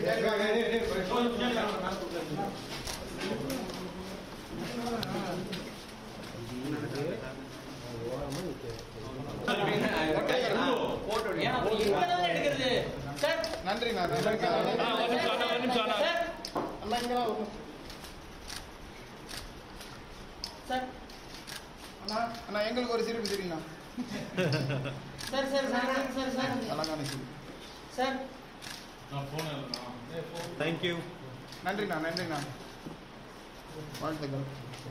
எடுக்கிறது சார் நன்றி நான் நன்றி அண்ணா இங்க வா, ஒரு நிமிஷம். சார் அண்ணா அண்ணா எங்களுக்கு ஒரு சிரிப்பு தெரியுங்கண்ணா sir sir sir sir sir அழகான சிரிப்பு சார் தேங்க்யூ நன்றிண்ணா நன்றிண்ணா வாழ்த்துக்கள்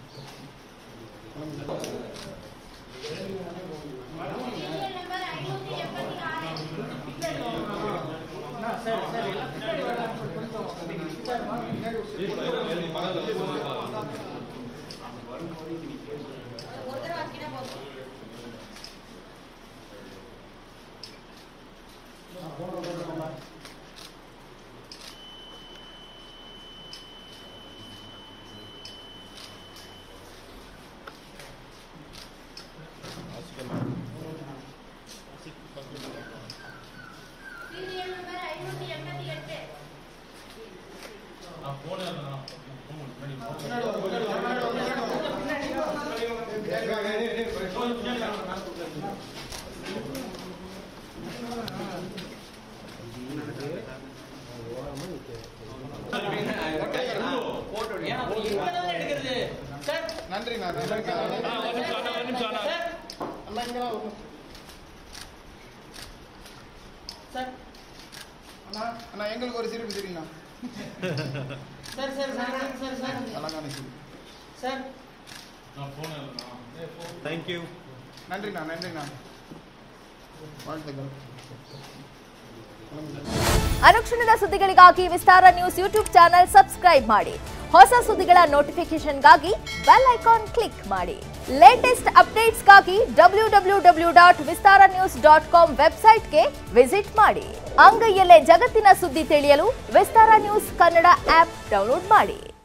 சீரியல் நம்பர் ஐநூத்தி எண்பத்தி எட்டு எடுக்கிறது சார் நன்றிண்ணா நன்றி சார் அண்ணா இங்க வா, ஒரு நிமிஷம். சார் அண்ணா அண்ணா எங்களுக்கு ஒரு சிரிப்பு தெரியுங்கண்ணா sir sir sir sir sir அழகான சிரிப்பு சார் தேங்க்யூ நன்றிண்ணா நன்றிண்ணா வாழ்த்துக்கள் ಅನುಕ್ಷಣದ ಸುದ್ದಿಗಳಿಗಾಗಿ Vistara news YouTube channel subscribe ಮಾಡಿ ಹೊಸ ಸುದ್ದಿಗಳ ನೋಟಿಫಿಕೇಶನ್ಗಾಗಿ ಬೆಲ್ ಐಕಾನ್ ಕ್ಲಿಕ್ ಮಾಡಿ ಲೇಟೆಸ್ಟ್ ಅಪ್ಡೇಟ್ಸ್ಗಾಗಿ W W W dot Vistara news dot com ವೆಬ್ಸೈಟ್ಗೆ ವಿಸಿಟ್ ಮಾಡಿ ಅಂಗೈಯಲ್ಲೇ ಜಗತ್ತಿನ ಸುದ್ದಿ ತಿಳಿಯಲು Vistara news Kannada app download ಮಾಡಿ